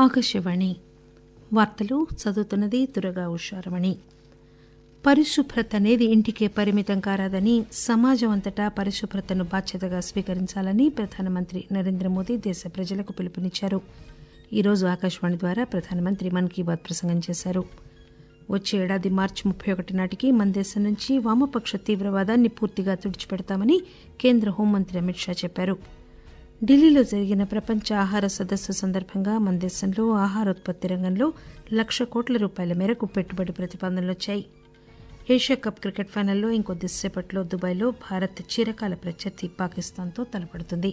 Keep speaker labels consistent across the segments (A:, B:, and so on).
A: ఆకాశవాణి వార్తలు చదువుతున్నది దురగా ఉషారమణి పరిశుభ్రత అనేది ఇంటికే పరిమితం కారాదని సమాజం అంతటా పరిశుభ్రతను బాధ్యతగా స్వీకరించాలని ప్రధానమంత్రి నరేంద్ర మోదీ దేశ ప్రజలకు పిలుపునిచ్చారు ఈరోజు ఆకాశవాణి ద్వారా ప్రధానమంత్రి మన్ కీ బాత్ ప్రసంగం చేశారు వచ్చే ఏడాది మార్చి ముప్పై ఒకటి నాటికి మన దేశం నుంచి వామపక్ష తీవ్రవాదాన్ని పూర్తిగా తుడిచిపెడతామని కేంద్ర హోంమంత్రి అమిత్ షా చెప్పారు ఢిల్లీలో జరిగిన ప్రపంచ ఆహార సదస్సు సందర్భంగా మన దేశంలో ఆహారోత్పత్తి రంగంలో లక్ష కోట్ల రూపాయల మేరకు పెట్టుబడి ప్రతిపాదనలు వచ్చాయి ఏషియా కప్ క్రికెట్ ఫైనల్లో ఇంకొద్దిసేపట్లో దుబాయ్లో భారత్ చిరకాల ప్రత్యర్థి పాకిస్తాన్తో తలపడుతుంది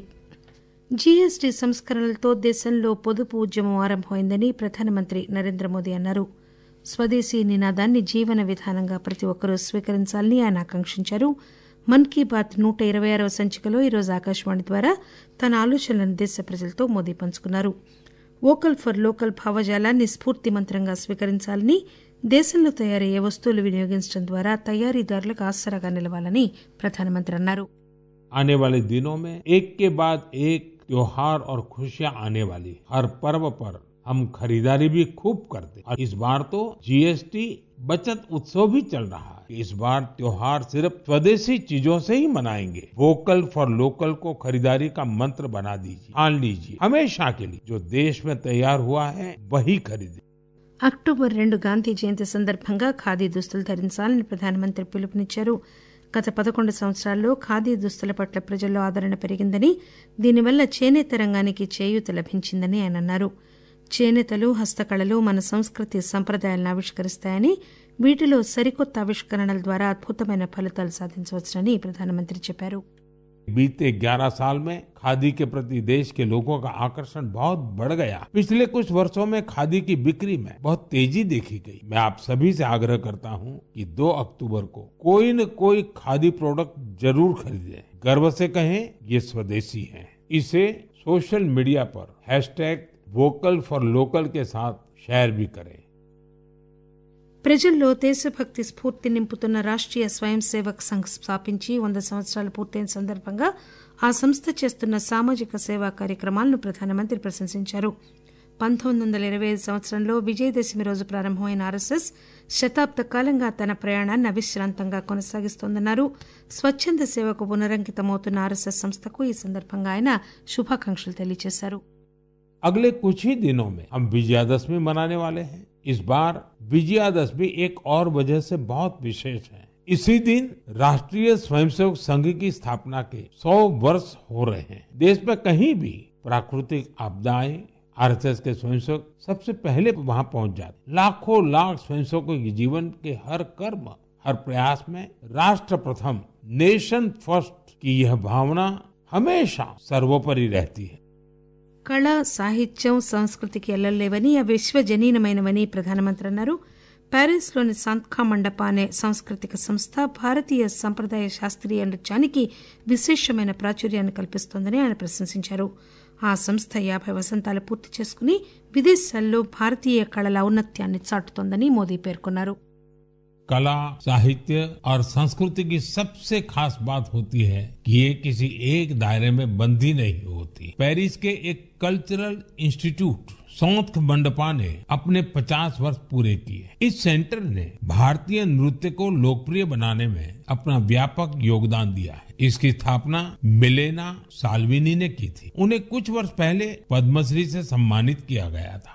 A: జీఎస్టీ సంస్కరణలతో దేశంలో పొదుపు ఉద్యమం ఆరంభమైందని ప్రధానమంత్రి నరేంద్ర మోదీ అన్నారు స్వదేశీ నినాదాన్ని జీవన విధానంగా ప్రతి ఒక్కరూ స్వీకరించాలని ఆయన ఆకాంక్షించారు మన్ కీ బాత్ నూట ఇరవై ఆరవ సంచికలో ఈరోజు ఆకాశవాణి ద్వారా తన ఆలోచనలను దేశ ప్రజలతో మోదీ పంచుకున్నారు వోకల్ ఫర్ లోకల్ భావజాలాన్ని స్ఫూర్తి మంత్రంగా స్వీకరించాలని దేశంలో తయారయ్యే వస్తువులు వినియోగించడం ద్వారా తయారీదారులకు ఆసరాగా నిలవాలని ప్రధానమంత్రి అన్నారు
B: आने वाले दिनों में एक के बाद एक त्योहार और खुशियां आने वाली हर पर्व पर हम खरीदारी भी खूब करते और इस बार तो जीएसटी बचत उत्सव भी चल रहा है इस बार त्योहार सिर्फ स्वदेशी चीजों से ही मनाएंगे वोकल फॉर लोकल को खरीदारी का मंत्र बना दीजिए मान लीजिए हमेशा के लिए जो देश में तैयार हुआ है वही खरीदे
A: అక్టోబర్ రెండు గాంధీ జయంతి సందర్భంగా ఖాదీ దుస్తులు ధరించాలని ప్రధానమంత్రి పిలుపునిచ్చారు గత పదకొండు సంవత్సరాల్లో ఖాదీ దుస్తుల పట్ల ప్రజల్లో ఆదరణ పెరిగిందని దీనివల్ల చేనేత రంగానికి చేయూత లభించిందని ఆయన అన్నారు చేనేతలు హస్తకళలు మన సంస్కృతి సంప్రదాయాలను ఆవిష్కరిస్తాయని వీటిలో సరికొత్త ఆవిష్కరణల ద్వారా అద్భుతమైన ఫలితాలు సాధించవచ్చునని ప్రధానమంత్రి చెప్పారు
B: बीते 11 साल में खादी के प्रति देश के लोगों का आकर्षण बहुत बढ़ गया पिछले कुछ वर्षों में खादी की बिक्री में बहुत तेजी देखी गई मैं आप सभी से आग्रह करता हूं कि 2 अक्टूबर को कोई न कोई खादी प्रोडक्ट जरूर खरीदें गर्व से कहें ये स्वदेशी है इसे सोशल मीडिया पर हैशटैग वोकल फॉर लोकल के साथ शेयर भी करें
A: ప్రజల్లో దేశభక్తి స్ఫూర్తి నింపుతున్న రాష్ట్రీయ స్వయం సేవక్ సంఘ్ స్థాపించి వంద సంవత్సరాలు పూర్తయిన సందర్భంగా ఆ సంస్థ చేస్తున్న సామాజిక సేవా కార్యక్రమాలను ప్రధానమంత్రి ప్రశంసించారు పంతొమ్మిది వందల ఇరవై ఐదు సంవత్సరంలో విజయదశమి రోజు ప్రారంభమైన ఆర్ఎస్ఎస్ శతాబ్ద కాలంగా తన ప్రయాణాన్ని అవిశ్రాంతంగా కొనసాగిస్తోందన్నారు స్వచ్ఛంద సేవకు పునరంకితమవుతున్న ఆర్ఎస్ఎస్ సంస్థకు ఈ సందర్భంగా ఆయన శుభాకాంక్షలు తెలియజేశారు
B: अगले कुछ ही दिनों में हम विजयादशमी मनाने वाले हैं इस बार विजयादशमी एक और वजह से बहुत विशेष है इसी दिन राष्ट्रीय स्वयंसेवक संघ की स्थापना के 100 वर्ष हो रहे हैं देश में कहीं भी प्राकृतिक आपदाएं आरएसएस के स्वयंसेवक सबसे पहले वहां पहुंच जाते लाखों लाख स्वयंसेवकों के जीवन के हर कर्म हर प्रयास में राष्ट्र प्रथम नेशन फर्स्ट की यह भावना हमेशा सर्वोपरि रहती है
A: కళ సాహిత్యం సంస్కృతికి ఎల్లలేవని అవి విశ్వజనీనమైనవని ప్రధానమంత్రి అన్నారు ప్యారిస్లోని సంత్ఖా మండప అనే సాంస్కృతిక సంస్థ భారతీయ సంప్రదాయ శాస్త్రీయ నృత్యానికి విశేషమైన ప్రాచుర్యాన్ని కల్పిస్తోందని ఆయన ప్రశంసించారు ఆ సంస్థ యాభై వసంతాలు పూర్తి చేసుకుని విదేశాల్లో భారతీయ కళల ఔన్నత్యాన్ని చాటుతోందని మోదీ పేర్కొన్నారు
B: कला साहित्य और संस्कृति की सबसे खास बात होती है कि ये किसी एक दायरे में बंधी नहीं होती पेरिस के एक कल्चरल इंस्टीट्यूट सौंथ मंडपा ने अपने 50 वर्ष पूरे किए इस सेंटर ने भारतीय नृत्य को लोकप्रिय बनाने में अपना व्यापक योगदान दिया है इसकी स्थापना मिलेना साल्विनी ने की थी उन्हें कुछ वर्ष पहले पद्मश्री से सम्मानित किया गया था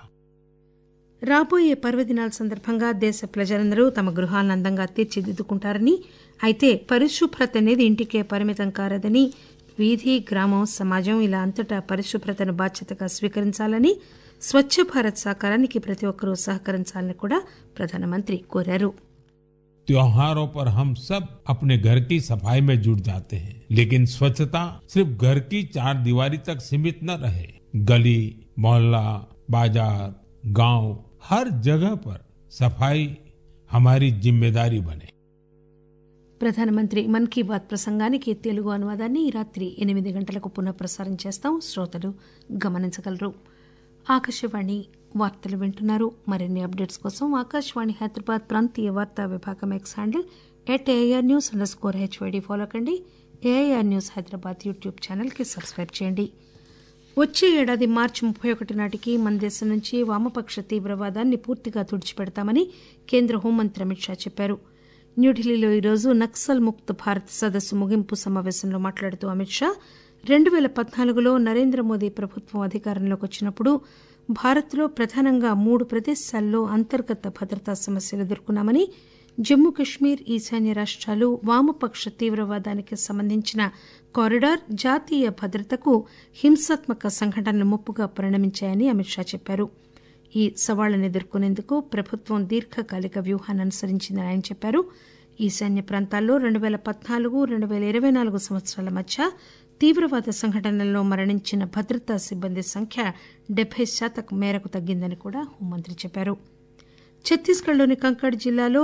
A: రాబోయే పర్వదినాల సందర్భంగా దేశ ప్రజలందరూ తమ గృహాలను అందంగా తీర్చిదిద్దుకుంటారని అయితే పరిశుభ్రత అనేది ఇంటికే పరిమితం కారదని వీధి గ్రామం సమాజం ఇలా అంతటా పరిశుభ్రతను బాధ్యతగా స్వీకరించాలని స్వచ్ఛ భారత్ సాకారానికి ప్రతి ఒక్కరూ సహకరించాలని కూడా ప్రధానమంత్రి కోరారు
B: त्योहारों पर हम सब अपने घर की सफाई में जुट जाते हैं लेकिन स्वच्छता सिर्फ घर की चार दीवारी तक सीमित न रहे गली मोहल्ला बाजार गांव हर जगह पर सफाई हमारी जिम्मेदारी बने
A: ప్రధానమంత్రి మన్ కీ బాత్ ప్రసంగానికి తెలుగు అనువాదాన్ని ఈ రాత్రి ఎనిమిది గంటలకు పునః ప్రసారం చేస్తాం శ్రోతలు గమనించగలరు ఆకాశవాణి వార్తలు వింటున్నారు మరిన్ని అప్డేట్స్ కోసం ఆకాశవాణి హైదరాబాద్ ప్రాంతీయ వార్తా విభాగం X handle at AIR news under score HYD follow కండి ఏఐఆర్ న్యూస్ హైదరాబాద్ యూట్యూబ్ ఛానల్కి సబ్స్క్రైబ్ చేయండి వచ్చే ఏడాది మార్చి ముప్పై ఒకటి నాటికి మన దేశం నుంచి వామపక్ష తీవ్రవాదాన్ని పూర్తిగా తుడిచిపెడతామని కేంద్ర హోంమంత్రి అమిత్ షా చెప్పారు న్యూఢిల్లీలో ఈరోజు నక్సల్ ముక్త్ భారత్ సదస్సు ముగింపు సమావేశంలో మాట్లాడుతూ అమిత్ షా రెండు పేల పద్నాలుగులో నరేంద్ర మోదీ ప్రభుత్వం అధికారంలోకి వచ్చినప్పుడు భారత్లో ప్రధానంగా మూడు ప్రదేశాల్లో అంతర్గత భద్రతా సమస్యలు ఎదుర్కొన్నామని జమ్మూ కశ్మీర్ ఈశాన్య రాష్ట్రాలు వామపక్ష తీవ్రవాదానికి సంబంధించిన కారిడార్ జాతీయ భద్రతకు హింసాత్మక సంఘటనలు ముప్పుగా పరిణమించాయని అమిత్ షా చెప్పారు ఈ సవాళ్లను ఎదుర్కొనేందుకు ప్రభుత్వం దీర్ఘకాలిక వ్యూహాన్ని అనుసరించిందని ఆయన చెప్పారు ఈశాన్య ప్రాంతాల్లో రెండు పేల పద్నాలుగు రెండు పేల ఇరవై నాలుగు సంవత్సరాల మధ్య తీవ్రవాద సంఘటనల్లో మరణించిన భద్రతా సిబ్బంది సంఖ్య డెబ్బై శాతం మేరకు తగ్గిందని కూడా హోంమంత్రి చెప్పారు ఛత్తీస్గఢ్లోని కంకడ్ జిల్లాలో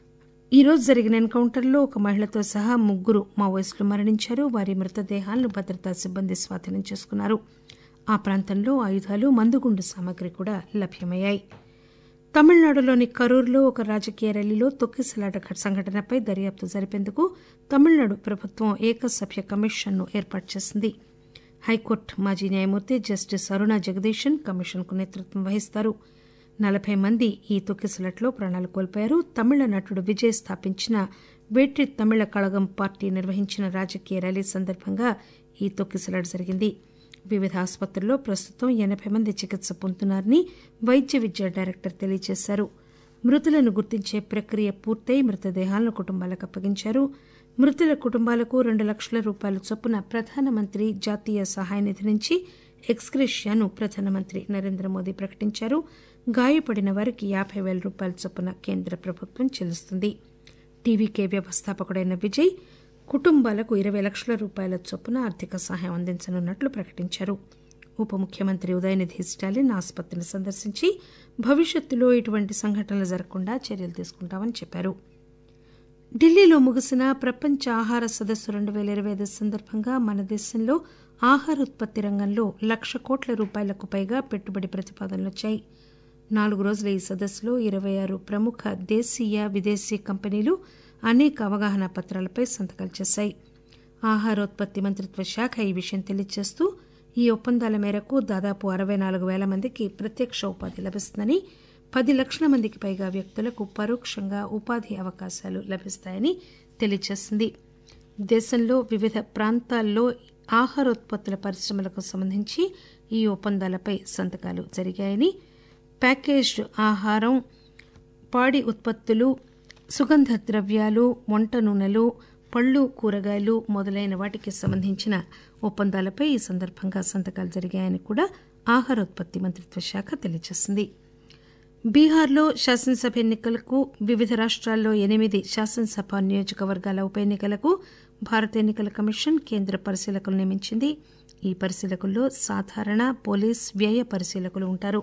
A: ఈరోజు జరిగిన ఎన్కౌంటర్లో ఒక మహిళతో సహా ముగ్గురు మావోయిస్టులు మరణించారు వారి మృతదేహాలను భద్రతా సిబ్బంది స్వాధీనం చేసుకున్నారు ఆ ప్రాంతంలో ఆయుధాలు మందుగుండు సామగ్రి కూడా లభ్యమయ్యాయి తమిళనాడులోని కరూరులో ఒక రాజకీయ ర్యాలీలో తొక్కిసలాట సంఘటనపై దర్యాప్తు జరిపేందుకు తమిళనాడు ప్రభుత్వం ఏకసభ్య కమిషన్ను ఏర్పాటు చేసింది హైకోర్టు మాజీ న్యాయమూర్తి జస్టిస్ అరుణ జగదీశన్ కమిషన్కు నేతృత్వం వహిస్తారు నలభై మంది ఈ తొక్కిసలాట్లో ప్రాణాలు కోల్పోయారు తమిళ నటుడు విజయ్ స్థాపించిన వేట్రి తమిళ కళగం పార్టీ నిర్వహించిన రాజకీయ ర్యాలీ సందర్భంగా ఈ తొక్కిసలాట జరిగింది వివిధ ఆసుపత్రుల్లో ప్రస్తుతం ఎనబై మంది చికిత్స పొందుతున్నారని వైద్య విద్యా డైరెక్టర్ తెలియజేశారు మృతులను గుర్తించే ప్రక్రియ పూర్తయి మృతదేహాలను కుటుంబాలకు అప్పగించారు మృతుల కుటుంబాలకు రెండు లక్షల రూపాయల చొప్పున ప్రధానమంత్రి జాతీయ సహాయ నిధి నుంచి ఎక్స్గ్రేషియాను ప్రధానమంత్రి నరేంద్ర మోదీ ప్రకటించారు గాయపడిన వారికి యాబై పేల రూపాయల చొప్పున కేంద్ర ప్రభుత్వం చెల్లిస్తుంది టీవీకే వ్యవస్థాపకుడైన విజయ్ కుటుంబాలకు ఇరవై లక్షల రూపాయల చొప్పున ఆర్థిక సహాయం అందించనున్నట్లు ప్రకటించారు ఉప ముఖ్యమంత్రి ఉదయనిధి స్టాలిన్ ఆసుపత్రిని సందర్శించి భవిష్యత్తులో ఇటువంటి సంఘటనలు జరగకుండా చర్యలు తీసుకుంటామని చెప్పారు ఢిల్లీలో ముగిసిన ప్రపంచ ఆహార సదస్సు రెండు పేల ఇరవై ఐదు సందర్భంగా మన దేశంలో ఆహార ఉత్పత్తి రంగంలో లక్ష కోట్ల రూపాయలకు పైగా పెట్టుబడి ప్రతిపాదనలు వచ్చాయి నాలుగు రోజుల ఈ సదస్సులో ఇరవై ఆరు ప్రముఖ దేశీయ విదేశీ కంపెనీలు అనేక అవగాహన పత్రాలపై సంతకాలు చేశాయి ఆహారోత్పత్తి మంత్రిత్వ శాఖ ఈ విషయం తెలియజేస్తూ ఈ ఒప్పందాల మేరకు దాదాపు అరవై నాలుగు పేల మందికి ప్రత్యక్ష ఉపాధి లభిస్తుందని పది లక్షల మందికి పైగా వ్యక్తులకు పరోక్షంగా ఉపాధి అవకాశాలు లభిస్తాయని తెలియజేసింది దేశంలో వివిధ ప్రాంతాల్లో ఆహారోత్పత్తుల పరిశ్రమలకు సంబంధించి ఈ ఒప్పందాలపై సంతకాలు జరిగాయని ప్యాకేజ్డ్ ఆహారం పాడి ఉత్పత్తులు సుగంధ ద్రవ్యాలు వంట నూనెలు పళ్ళు కూరగాయలు మొదలైన వాటికి సంబంధించిన ఒప్పందాలపై ఈ సందర్భంగా సంతకాలు జరిగాయని కూడా ఆహారోత్పత్తి మంత్రిత్వ శాఖ తెలియజేసింది బీహార్లో శాసనసభ ఎన్నికలకు వివిధ రాష్ట్రాల్లో ఎనిమిది శాసనసభ నియోజకవర్గాల ఉప ఎన్నికలకు భారత ఎన్నికల కమిషన్ కేంద్ర పరిశీలకులు నియమించింది ఈ పరిశీలకుల్లో సాధారణ పోలీస్ వ్యయ పరిశీలకులు ఉంటారు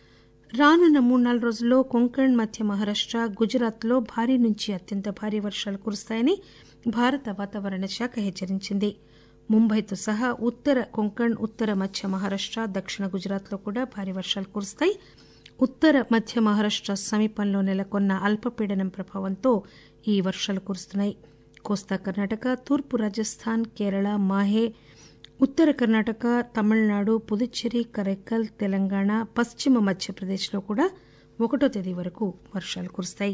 A: రానున్న మూడు నాలుగు రోజుల్లో కొంకణ్ మధ్య మహారాష్ట గుజరాత్లో భారీ నుంచి అత్యంత భారీ వర్షాలు కురుస్తాయని భారత వాతావరణ శాఖ హెచ్చరించింది ముంబైతో సహా ఉత్తర కొంకణ్ ఉత్తర మధ్య మహారాష్ట దక్షిణ గుజరాత్లో కూడా భారీ వర్షాలు కురుస్తాయి ఉత్తర మధ్య మహారాష్ట సమీపంలో నెలకొన్న అల్పపీడనం ప్రభావంతో ఈ వర్షాలు కురుస్తున్నాయి కోస్తా కర్ణాటక తూర్పు రాజస్థాన్ కేరళ మాహే ఉత్తర కర్ణాటక తమిళనాడు పుదుచ్చేరి కరైకల్ తెలంగాణ పశ్చిమ మధ్యప్రదేశ్లో కూడా ఒకటో తేదీ వరకు వర్షాలు కురుస్తాయి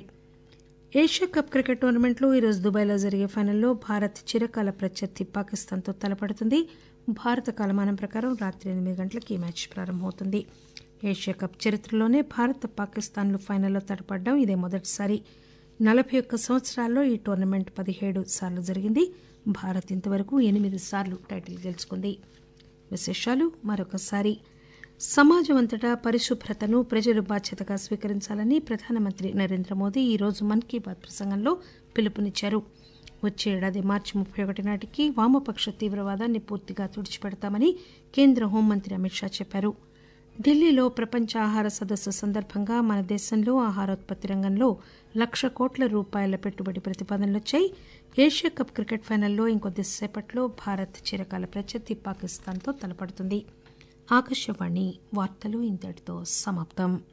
A: ఏషియా కప్ క్రికెట్ టోర్నమెంట్లో ఈరోజు దుబాయ్లో జరిగే ఫైనల్లో భారత్ చిరకాల ప్రత్యర్థి పాకిస్తాన్తో తలపడుతుంది భారత కాలమానం ప్రకారం రాత్రి ఎనిమిది గంటలకు ఈ మ్యాచ్ ప్రారంభమవుతుంది ఏషియా కప్ చరిత్రలోనే భారత్ పాకిస్తాన్లు ఫైనల్లో తలపడడం ఇదే మొదటిసారి నలభై ఒక్క సంవత్సరాల్లో ఈ టోర్నమెంట్ పదిహేడు సార్లు జరిగింది భారత్ ఇంతవరకు ఎనిమిది సార్లు టైటిల్ గెలుచుకుంది విశేషాలు మరొకసారి సమాజం అంతటా పరిశుభ్రతను ప్రజలు బాధ్యతగా స్వీకరించాలని ప్రధానమంత్రి నరేంద్ర మోదీ ఈరోజు మన్ కీ బాత్ ప్రసంగంలో పిలుపునిచ్చారు వచ్చే ఏడాది మార్చి ముప్పై ఒకటి నాటికి వామపక్ష తీవ్రవాదాన్ని పూర్తిగా తుడిచిపెడతామని కేంద్ర హోంమంత్రి అమిత్ షా చెప్పారు ఢిల్లీలో ప్రపంచ ఆహార సదస్సు సందర్భంగా మన దేశంలో ఆహారోత్పత్తి రంగంలో లక్ష కోట్ల రూపాయల పెట్టుబడి ప్రతిపాదనలు వచ్చాయి ఏషియా కప్ క్రికెట్ ఫైనల్లో ఇంకొద్దిసేపట్లో భారత్ చిరకాల ప్రత్యర్థి పాకిస్తాన్తో తలపడుతుంది ఆకాశవాణి వార్తలు ఇంతటితో సమాప్తం